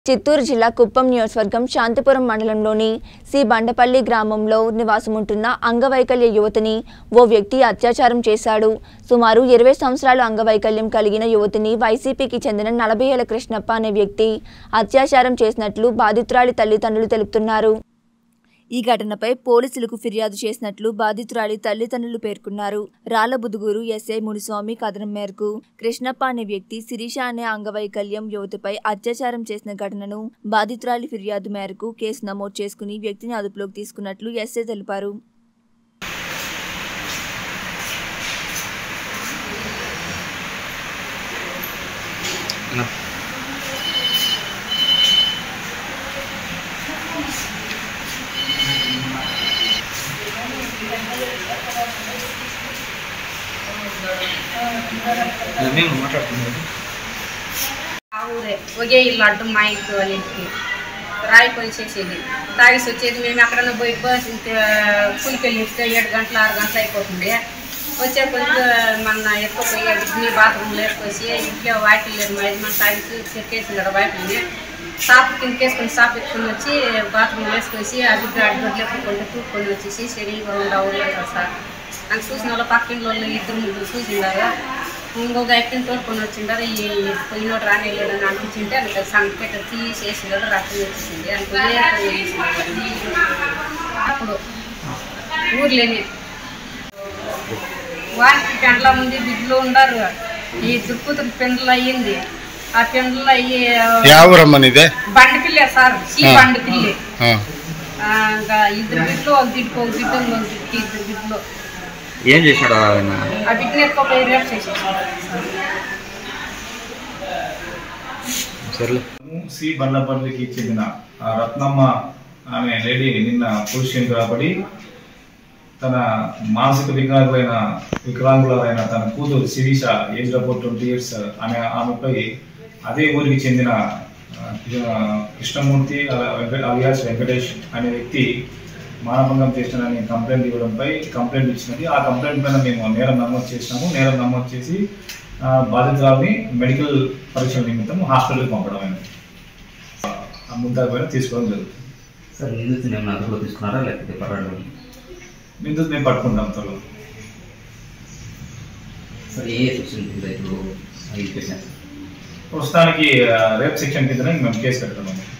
చిత్తూరు జిల్లా కుప్పం నియోజకవర్గం శాంతిపురం మండలంలోని సి బండపల్లి గ్రామంలో నివాసముంటున్న అంగవైకల్య యువతిని ఓ వ్యక్తి అత్యాచారం చేశాడు సుమారు ఇరవై సంవత్సరాలు అంగవైకల్యం కలిగిన యువతిని వైసీపీకి చెందిన నలభై ఏళ్ల కృష్ణప్ప అనే వ్యక్తి అత్యాచారం చేసినట్లు బాధితురాలి తల్లిదండ్రులు తెలుపుతున్నారు ఈ ఘటనపై పోలీసులకు ఫిర్యాదు చేసినట్లు బాధితురాలి తల్లిదండ్రులు పేర్కొన్నారు రాళ్లబుదుగూరు ఎస్ఐ మునిస్వామి కథనం మేరకు కృష్ణప్ప అనే వ్యక్తి శిరీష అనే అంగవైకల్యం యువతిపై అత్యాచారం చేసిన ఘటనను బాధితురాలి ఫిర్యాదు మేరకు కేసు నమోదు చేసుకుని వ్యక్తిని అదుపులోకి తీసుకున్నట్లు ఎస్ఐ తెలిపారు మేము మాట్లాడుతున్నాం ఆ ఊరే ఒకే ఇల్లు అడ్డం మా ఇంటి వాళ్ళ ఇంటికి రాయి పని చేసేది తాగేసి వచ్చేది మేము ఎక్కడన్నా పోయి బస్ కూలికి వెళ్ళిస్తే ఏడు గంటలు ఆరు గంటలు అయిపోతుంది వచ్చే కొద్దిగా మన ఎత్తుకుపోయి అడిగి బాత్రూమ్లో వేసుకొచ్చి ఇంట్లో వాకిల్ లేదు మా యజమాని తాగేసి చెక్కేసింది కదా వాకిల్ని సాపు కిందకేసుకొని సాపు ఎత్తుకొని వచ్చి బాత్రూమ్లో వేసుకొచ్చి అది అడ్డు ఎత్తుకొని తూక్కొని వచ్చేసి సరిగా ఉండవు లేదు సార్ నాకు చూసిన వాళ్ళు పక్కింటి వాళ్ళు ఇద్దరు ముగ్గురు చూసిండారు ఇంకొక ఎక్కిన తోడుకొని వచ్చిండారు ఈ పోయినోడు రానేలేడు అని అనిపించింటే అందుకే సంకట తీసేసినాడు రక్తం వచ్చేసింది అనుకుని అప్పుడు ఊర్లేని వారికి పెండ్ల ముందు బిడ్డలు ఉండారు ఈ దుక్కుతుకు పెండ్లు అయ్యింది ఆ పెండ్లు అయ్యి యావరమ్మని ఇదే బండి పిల్లే సార్ ఈ ఆ. బండి పిల్లి ఆ. ఆ, ఇంకా ఇద్దరు బిడ్డలు ఒక దిట్టుకు ఒక బిడ్డ ఒక దిట్టుకి ఇద్దరు బిడ్డలు ఏం చేశాడు ఆయన ఆ బిడ్డని ఎత్తుకోపోయి రేపు చేసేసారు సర్లే సి బండపల్లికి చెందిన ఆ రత్నమ్మ ఆమె లేడీ నిన్న పురుషుని కాబడి తన మానసిక వికలాంగులైన వికలాంగులైన తన కూతురు Sirisha age about twenty years అనే ఆమెపై అదే ఊరికి చెందిన ఆ, కృష్ణమూర్తి అలియాస్ వెంకటేష్ అనే వ్యక్తి మానభంగం చేసినని కంప్లైంట్ ఇవ్వడంపై కంప్లైంట్ ఇచ్చినది ఆ కంప్లైంట్ పైన మేము నేరం నమోదు చేసినాము నేరం నమోదు చేసి ఆ, బాధితురాలని మెడికల్ పరీక్షల నిమిత్తం హాస్పిటల్కి పంపడం అయింది ఆ ముద్దా పైన తీసుకోవడం జరుగుతుంది సార్ నిందితుని ఏమైనా అదుపులో తీసుకున్నారా లేకపోతే పర్వాలేదు నిందితు మేము పట్టుకుంటాం త్వరలో సార్ ఏ సెక్షన్ కింద ఇప్పుడు ఇది పెట్టినారు ప్రస్తుతానికి రేప్ సెక్షన్ కింద మేము కేసు పెడుతున్నాము